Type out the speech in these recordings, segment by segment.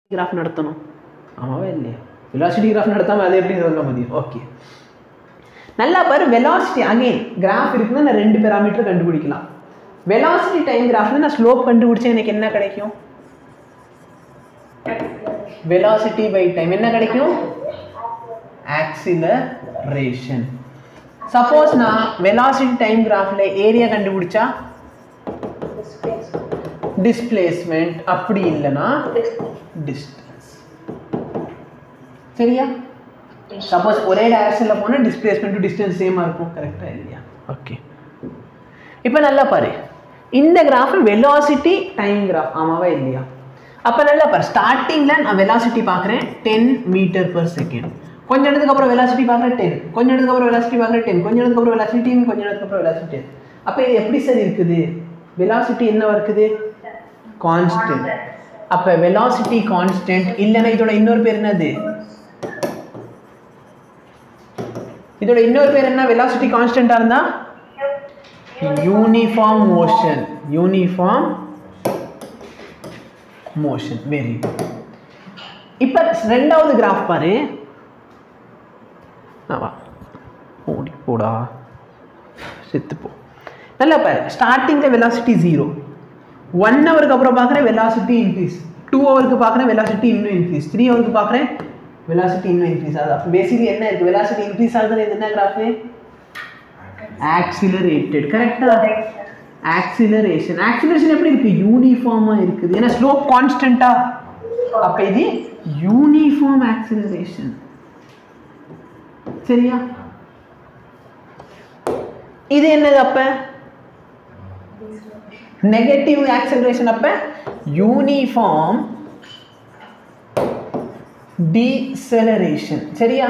Graph நடத்தணும் ஆமாவா இல்லையா வெலாசிட்டி கிராஃப் நடத்தாம அதை எப்படி சொல்ல முடியும் ஓகே நல்லா பாரு வெலாசிட்டி அகைன் கிராஃப் இருக்குன்னா நான் ரெண்டு பேராமீட்டர் கண்டுபிடிக்கலாம் வெலாசிட்டி டைம் கிராஃப்ல நான் ஸ்லோப் கண்டுபிடிச்சா எனக்கு என்ன கிடைக்கும் வெலாசிட்டி பை டைம் என்ன கிடைக்கும் ஆக்சிலரேஷன் சப்போஸ் நான் வெலாசிட்டி டைம் கிராஃப்ல ஏரியா கண்டுபிடிச்சா டிஸ்பிளேஸ்மெண்ட் அப்படி இல்லைன்னா டிஸ்டன்ஸ் சரியா சப்போஸ் ஒரே டைரக்ஷனில் போனால் டிஸ்பிளேஸ்மெண்ட் டிஸ்டன்ஸ் சேமாக இருக்கும் கரெக்டாக இல்லையா ஓகே இப்போ நல்லா பாரு இந்த கிராஃப் வெலாசிட்டி டைம் கிராஃப் ஆமாவா இல்லையா அப்போ நல்லா பாரு ஸ்டார்டிங்கில் நான் வெலாசிட்டி பார்க்குறேன் டென் மீட்டர் பர் செகண்ட் கொஞ்ச இடத்துக்கு அப்புறம் வெலாசிட்டி பார்க்குறேன் டென் கொஞ்ச இடத்துக்கு அப்புறம் வெலாசிட்டி பார்க்குறேன் டென் கொஞ்ச இடத்துக்கு அப்புறம் வெலாசிட்டி டென் கொஞ்ச இடத்துக்கு அப்புறம் வெலாசிட்டி டென் அப்போ இது எப்படி சார் இருக்குது வெலாசிட்டி என்ன இருக்குது கான்ஸ்டன்ட் அப்போ வெலாசிட்டி கான்ஸ்டன்ட் இல்லைன்னா இதோட இன்னொரு பேர் என்னது இதோட இன்னொரு பேர் என்ன வெலாசிட்டி கான்ஸ்டன்டா இருந்தா uniform motion uniform motion very இப்போ ரெண்டாவது கிராஃப் பாரு ஆவா ஓடி போடா செத்து போ நல்லா பாரு ஸ்டார்டிங்கில் வெலாசிட்டி ஜீரோ ஒன் ஹவருக்கு அப்புறம் பார்க்குறேன் வெலாசிட்டி இன்க்ரீஸ் டூ ஹவருக்கு பார்க்குறேன் வெலாசிட்டி இன்னும் இன்க்ரீஸ் த்ரீ ஹவருக்கு பார்க்குறேன் வெலாசிட்டி இன்னும் இன்க்ரீஸ் ஆகுது அப்போ பேசிக்கலி என்ன இருக்குது வெலாசிட்டி இன்க்ரீஸ் ஆகுது இது என்ன கிராஃபு ஆக்சிலரேட்டட் கரெக்டா ஆக்சிலரேஷன் ஆக்சிலரேஷன் எப்படி இருக்கு யூனிஃபார்மா இருக்குது ஏன்னா ஸ்லோப் கான்ஸ்டன்டா அப்ப இது யூனிஃபார்ம் ஆக்சிலரேஷன் சரியா இது என்னது அப்ப நெகட்டிவ் ஆக்சிலரேஷன் அப்ப யூனிஃபார்ம் டீசெலரேஷன் சரியா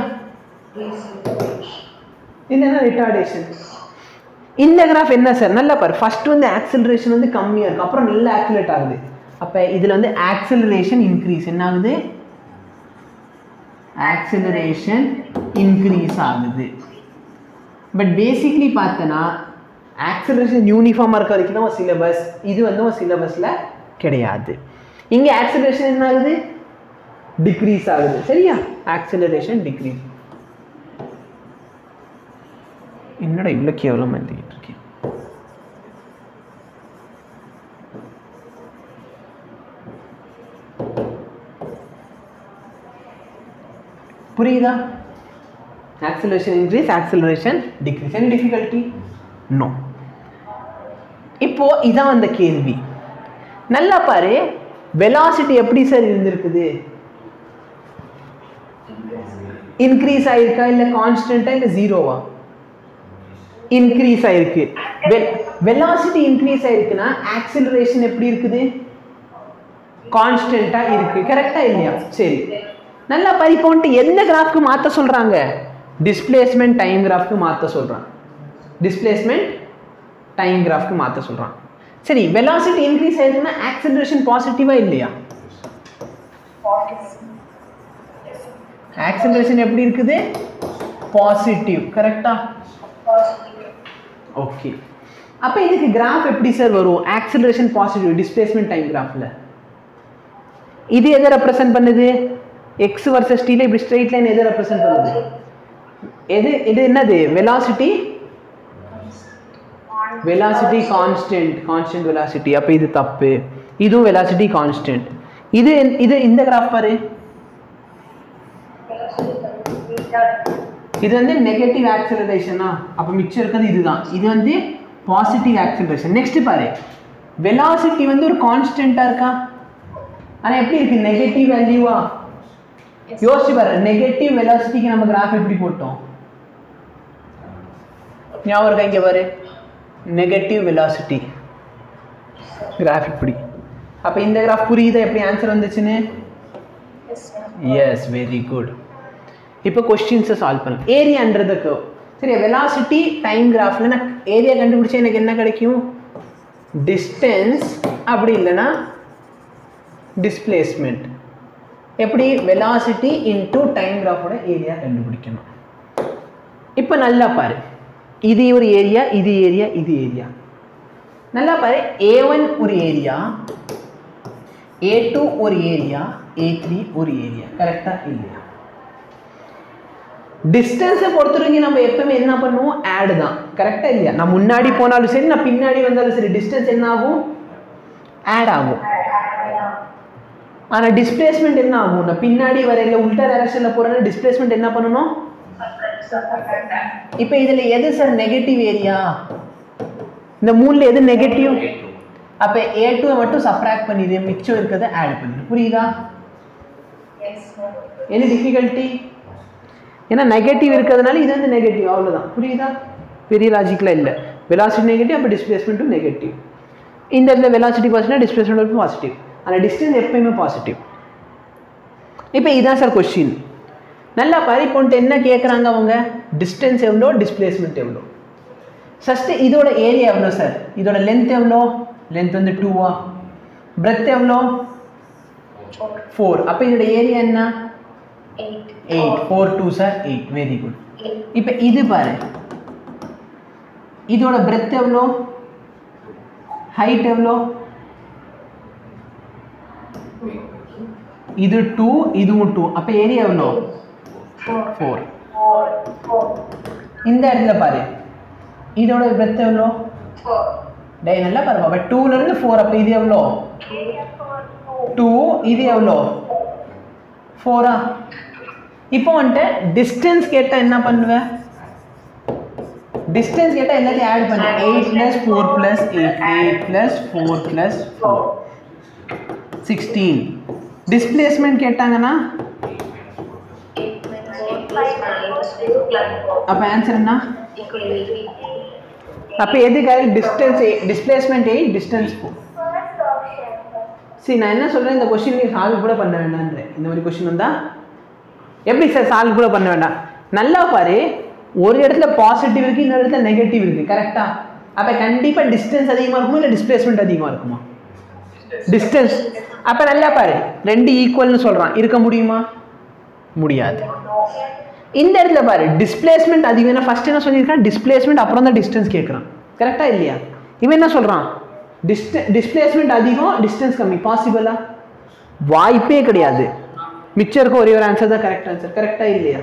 இல்லைன்னா ரிட்டார்டேஷன் இந்த கிராஃப் என்ன சார் நல்லா பாரு ஃபர்ஸ்ட் வந்து ஆக்சிலரேஷன் வந்து கம்மியாக இருக்கும் அப்புறம் நல்லா ஆக்சிலேட் ஆகுது அப்போ இதில் வந்து ஆக்சிலரேஷன் இன்க்ரீஸ் என்ன ஆகுது ஆக்சிலரேஷன் இன்க்ரீஸ் ஆகுது பட் பேசிக்லி பார்த்தனா ஆக்சிலரேஷன் யூனிஃபார்மாக இருக்க வரைக்கும் தான் சிலபஸ் இது வந்து ஒரு சிலபஸில் கிடையாது இங்கே ஆக்சிலரேஷன் என்ன ஆகுது டிக்ரீஸ் ஆகுது சரியா ஆக்சிலரேஷன் டிக்ரீஸ் என்னடா இவ்வளோ கேவலமாக எழுதிக்கிட்டு இருக்கேன் புரியுதா acceleration increase acceleration decrease any difficulty no இப்போ இதான் அந்த கேள்வி நல்லா பாரு வெலாசிட்டி எப்படி சார் இருந்திருக்குது இன்க்ரீஸ் ஆயிருக்கா இல்லை கான்ஸ்டன்டா இல்லை ஜீரோவா இன்க்ரீஸ் ஆயிருக்கு வெலாசிட்டி இன்க்ரீஸ் ஆயிருக்குன்னா ஆக்சிலரேஷன் எப்படி இருக்குது கான்ஸ்டன்டா இருக்கு கரெக்டா இல்லையா சரி நல்லா பறிப்போன்ட்டு எந்த கிராஃப்க்கு மாற்ற சொல்றாங்க டிஸ்பிளேஸ்மெண்ட் டைம் கிராஃப்க்கு மாற்ற சொல்றான் டிஸ்பிளேஸ்மெண்ட் டைம் கிராஃப்க்கு மாற்ற சொல்றான் சரி வெலாசிட்டி இன்க்ரீஸ் ஆயிருக்குன்னா ஆக்சிலரேஷன் பாசிட்டிவா இல்லையா ஆக்சிலரேஷன் எப்படி இருக்குது பாசிட்டிவ் கரெக்டா ஓகே அப்போ இதுக்கு கிராஃப் எப்படி சார் வரும் ஆக்சிலரேஷன் பாசிட்டிவ் டிஸ்பிளேஸ்மெண்ட் டைம் கிராஃபில் இது எதை ரெப்ரசன்ட் பண்ணுது எக்ஸ் வர்சஸ் டீல இப்படி ஸ்ட்ரெயிட் லைன் எதை ரெப்ரசன்ட் பண்ணுது எது இது என்னது velocity velocity constant constant velocity அப்போ இது தப்பு இதுவும் வெலாசிட்டி கான்ஸ்டன்ட் இது இது இந்த கிராஃப் பாரு இது வந்து நெகட்டிவ் ஆக்சிலரேஷனா அப்போ மிச்சம் இருக்கிறது இதுதான் இது வந்து பாசிட்டிவ் ஆக்சிலரேஷன் நெக்ஸ்ட் பாரு வெலாசிட்டி வந்து ஒரு கான்ஸ்டன்ட்டாக இருக்கா ஆனால் எப்படி இருக்கு நெகட்டிவ் வேல்யூவா யோசிச்சு பாரு நெகட்டிவ் வெலாசிட்டிக்கு நம்ம கிராஃப் எப்படி போட்டோம் ஞாபகம் இருக்கா இங்கே பாரு நெகட்டிவ் வெலாசிட்டி கிராஃப் இப்படி அப்போ இந்த கிராஃப் புரியுதா எப்படி ஆன்சர் வந்துச்சுன்னு எஸ் வெரி குட் இப்போ கொஸ்டின்ஸை சால்வ் பண்ணலாம் ஏரியான்றது curve. சரி வெலாசிட்டி டைம் கிராஃபில் நான் ஏரியா கண்டுபிடிச்சா எனக்கு என்ன கிடைக்கும் டிஸ்டன்ஸ் அப்படி இல்லைன்னா டிஸ்பிளேஸ்மெண்ட் எப்படி வெலாசிட்டி இன்டூ டைம் கிராஃபோட ஏரியா கண்டுபிடிக்கணும் இப்போ நல்லா பாரு இது ஒரு ஏரியா இது ஏரியா இது ஏரியா நல்லா பாரு ஏ ஒன் ஒரு ஏரியா ஏ டூ ஒரு ஏரியா ஏ த்ரீ ஒரு ஏரியா கரெக்டா இல்லையா டிஸ்டன்ஸை பொறுத்தவரைக்கும் நம்ம எப்பவுமே என்ன பண்ணுவோம் ஆட் தான் கரெக்டா இல்லையா நான் முன்னாடி போனாலும் சரி நான் பின்னாடி வந்தாலும் சரி டிஸ்டன்ஸ் என்ன ஆகும் ஆட் ஆகும் ஆனால் டிஸ்பிளேஸ்மெண்ட் என்ன ஆகும் நான் பின்னாடி வரையில உல்டா டைரக்ஷனில் போகிறேன்னா டிஸ்பிளேஸ்மெண்ட் என்ன பண்ணணும் இப்போ இதில் எது சார் நெகட்டிவ் ஏரியா இந்த மூணில் எது நெகட்டிவ் அப்போ ஏ டூவை மட்டும் சப்ராக்ட் பண்ணிடு மிச்சம் இருக்கிறத ஆட் பண்ணிடு புரியுதா என்ன டிஃபிகல்ட்டி ஏன்னா நெகட்டிவ் இருக்கிறதுனால இது வந்து நெகட்டிவ் அவ்வளோதான் புரியுதா பெரிய லாஜிக்கில் இல்லை வெலாசிட்டி நெகட்டிவ் அப்போ டிஸ்பிளேஸ்மெண்ட்டும் நெகட்டிவ் இந்த இடத்துல வெலாசிட்டி பாசிட்டிவ் டிஸ்பிளேஸ்மெண்ட் பாசிட்டிவ் ஆனால் டிஸ்டன்ஸ் எப்பயுமே பாசிட்டிவ் இப்போ இதுதான் சார் கொஸ்டின் நல்லா பாரு இப்போ வந்துட்டு என்ன கேட்குறாங்க அவங்க டிஸ்டன்ஸ் எவ்வளோ டிஸ்பிளேஸ்மெண்ட் எவ்வளோ ஃபஸ்ட்டு இதோட ஏரியா எவ்வளோ சார் இதோட லென்த் எவ்வளோ லென்த் வந்து டூவா பிரெத் எவ்வளோ ஃபோர் அப்போ இதோட ஏரியா என்ன eight four two sir eight very good இப்போ இது பாரு இதோட பிரெத் எவ்வளோ ஹைட் எவ்வளோ இது டூ இதுவும் டூ அப்போ ஏரியா எவ்வளோ ஃபோர் இந்த இடத்துல பாரு இதோட பிரெத் எவ்வளோ டே நல்லா பாருங்க அப்போ டூலேருந்து ஃபோர் அப்போ இது எவ்வளோ டூ இது எவ்வளோ ஃபோரா இப்போ வந்துட்டு டிஸ்டன்ஸ் கேட்டால் என்ன பண்ணுவேன் டிஸ்டன்ஸ் கேட்டால் எல்லாத்தையும் ஆட் பண்ணு eight plus four plus eight eight plus four plus four sixteen displacement கேட்டாங்கன்னா அப்போ ஆன்சர் என்ன அப்போ எதுக்காக distance displacement eight distance four சரி நான் என்ன சொல்கிறேன் இந்த கொஸ்டின் நீ சால்வ் கூட பண்ண வேண்டான்றேன் இந்த மாதிரி கொஸ்டின் வந்தா எப்படி சார் சால்வ் கூட பண்ண வேண்டாம் நல்லா பாரு ஒரு இடத்துல பாசிட்டிவ் இருக்குது இன்னொரு இடத்துல நெகட்டிவ் இருக்குது கரெக்டாக அப்போ கண்டிப்பாக டிஸ்டன்ஸ் அதிகமாக இருக்குமா இல்லை டிஸ்பிளேஸ்மெண்ட் அதிகமாக இருக்குமா டிஸ்டன்ஸ் அப்போ நல்லா பாரு ரெண்டு ஈக்குவல்னு சொல்கிறான் இருக்க முடியுமா முடியாது இந்த இடத்துல பாரு டிஸ்பிளேஸ்மெண்ட் அதிகம்னா ஃபர்ஸ்ட் என்ன சொல்லியிருக்கான் டிஸ்பிளேஸ்மெண்ட் அப்புறம் தான் டிஸ்டன்ஸ் கேட்குறான் கரெக்டாக இல்லையா இவன் என்ன சொல்கிறான் டிஸ்ட டிஸ்பிளேஸ்மெண்ட் அதிகம் டிஸ்டன்ஸ் கம்மி பாசிபிளா வாய்ப்பே கிடையாது மிச்சம் இருக்க ஒரே ஒரு ஆன்சர் தான் கரெக்ட் ஆன்சர் கரெக்டாக இல்லையா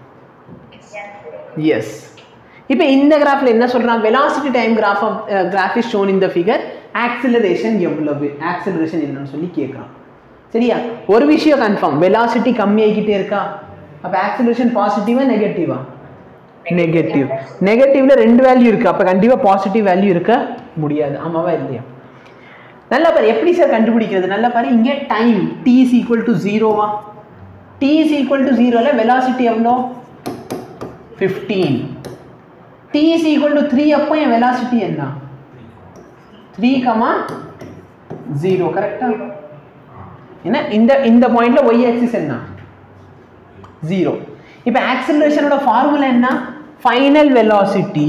எஸ் இப்போ இந்த கிராஃபில் என்ன சொல்கிறான் velocity time graph of graph is shown இந்த ஃபிகர் ஆக்சிலரேஷன் எவ்வளவு ஆக்சிலரேஷன் என்னன்னு சொல்லி கேட்குறான் சரியா ஒரு விஷயம் கன்ஃபார்ம் வெலாசிட்டி கம்மியாகிக்கிட்டே இருக்கா அப்போ ஆக்சிலரேஷன் பாசிட்டிவா நெகட்டிவா நெகட்டிவ் நெகட்டிவ்ல ரெண்டு வேல்யூ இருக்கு அப்போ கண்டிப்பாக பாசிட்டிவ் வேல்யூ இருக்க முடியாது ஆமாவா இல்லையா நல்லா பாரு எப்படி சார் கண்டுபிடிக்கிறது நல்லா பாரு இங்கே time t is equal to ஜீரோவா டி இஸ் ஈக்குவல் டு ஜீரோவில் வெலாசிட்டி எவ்வளோ fifteen t is equal to three அப்போ என் வெலாசிட்டி என்ன த்ரீ கமா ஜீரோ கரெக்டா என்ன இந்த இந்த பாயிண்ட்ல ஒய் ஆக்சிஸ் என்ன ஜீரோ இப்போ ஆக்சிலரேஷனோட ஃபார்முலா என்ன final velocity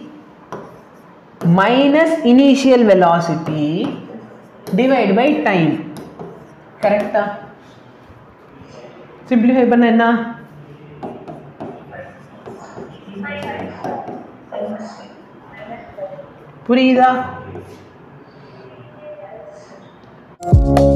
minus initial velocity divide by time கரெக்டா சிம்பிளிஃபை பண்ண என்ன புரியுதா